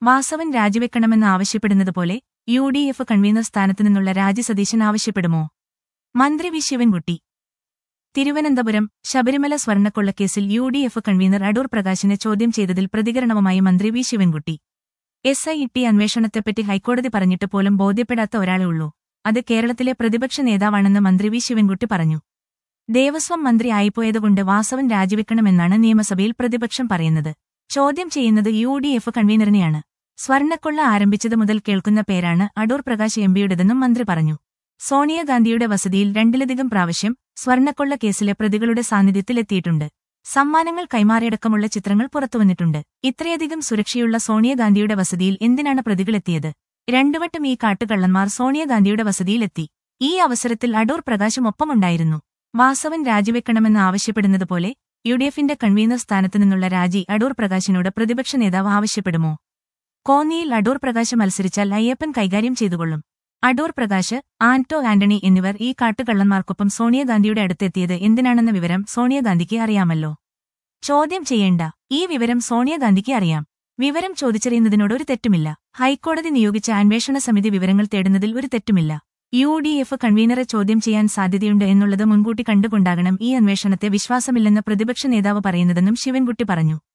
വാസവൻ രാജിവെക്കണമെന്ന് ആവശ്യപ്പെടുന്നതുപോലെ U D F convener സ്ഥാനത്തു നിന്നുള്ള രാജി സതീശൻ ആവശ്യപ്പെടുമോ മന്ത്രി വി ശിവൻകുട്ടി തിരുവനന്തപുരം ശബരിമല സ്വർണ്ണക്കൊള്ളക്കേസിൽ U D F convener Adoor പ്രകാശിനെ ചോദ്യം ചെയ്തതിൽ പ്രതികരണവുമായി മന്ത്രി V Sivankutty S I T അന്വേഷണത്തെപ്പറ്റി ഹൈക്കോടതി പറഞ്ഞിട്ട് പോലും ബോധ്യപ്പെടാത്ത ഒരാളേ ഉള്ളൂ അത് കേരളത്തിലെ പ്രതിപക്ഷ നേതാവാണെന്ന് മന്ത്രി വി ശിവൻകുട്ടി പറഞ്ഞു ദേവസ്വം മന്ത്രി ആയിപ്പോയതുകൊണ്ട് വാസവൻ രാജിവെക്കണമെന്നാണ് നിയമസഭയിൽ പ്രതിപക്ഷം പറയുന്നത് ചോദ്യം ചെയ്യുന്നത് യു ഡി എഫ് കൺവീനറിനെയാണ് സ്വർണ്ണക്കൊള്ള ആരംഭിച്ചത് മുതൽ കേൾക്കുന്ന പേരാണ് അടൂർ പ്രകാശ് എംപിയുടേതെന്നും മന്ത്രി പറഞ്ഞു സോണിയാഗാന്ധിയുടെ വസതിയിൽ രണ്ടിലധികം പ്രാവശ്യം സ്വർണ്ണക്കൊള്ള കേസിലെ പ്രതികളുടെ സാന്നിധ്യത്തിലെത്തിയിട്ടുണ്ട് സമ്മാനങ്ങൾ കൈമാറിയടക്കമുള്ള ചിത്രങ്ങൾ പുറത്തുവന്നിട്ടുണ്ട് ഇത്രയധികം സുരക്ഷയുള്ള സോണിയാഗാന്ധിയുടെ വസതിയിൽ എന്തിനാണ് പ്രതികളെത്തിയത് രണ്ടുവട്ടം ഈ കാട്ടുകള്ളന്മാർ സോണിയാഗാന്ധിയുടെ വസതിയിലെത്തി ഈ അവസരത്തിൽ അടൂർ പ്രകാശും ഒപ്പമുണ്ടായിരുന്നു വാസവൻ രാജിവെക്കണമെന്ന് ആവശ്യപ്പെടുന്നതുപോലെ യു ഡി എഫിന്റെ കൺവീനർ സ്ഥാനത്തു നിന്നുള്ള രാജി അടൂർ പ്രകാശിനോട് പ്രതിപക്ഷ നേതാവ് ആവശ്യപ്പെടുമോ കോന്നിയിൽ അടൂർ പ്രകാശ് മത്സരിച്ചാൽ അയ്യപ്പൻ കൈകാര്യം ചെയ്തുകൊള്ളും അടൂർ പ്രകാശ് ആന്റോ ആന്റണി എന്നിവർ ഈ കാട്ടുകള്ളന്മാർക്കൊപ്പം സോണിയാഗാന്ധിയുടെ അടുത്തെത്തിയത് എന്തിനാണെന്ന വിവരം സോണിയാഗാന്ധിക്ക് അറിയാമല്ലോ ചോദ്യം ചെയ്യേണ്ട ഈ വിവരം സോണിയാഗാന്ധിക്ക് അറിയാം വിവരം ചോദിച്ചറിയുന്നതിനോട് ഒരു തെറ്റുമില്ല ഹൈക്കോടതി നിയോഗിച്ച അന്വേഷണ സമിതി വിവരങ്ങൾ തേടുന്നതിൽ ഒരു തെറ്റുമില്ല യു ഡി എഫ് കൺവീനറെ ചോദ്യം ചെയ്യാൻ സാധ്യതയുണ്ട് എന്നുള്ളത് മുൻകൂട്ടി കണ്ടുകൊണ്ടാകണം ഈ അന്വേഷണത്തെ വിശ്വാസമില്ലെന്ന് പ്രതിപക്ഷ നേതാവ് പറയുന്നതെന്നും ശിവൻകുട്ടി പറഞ്ഞു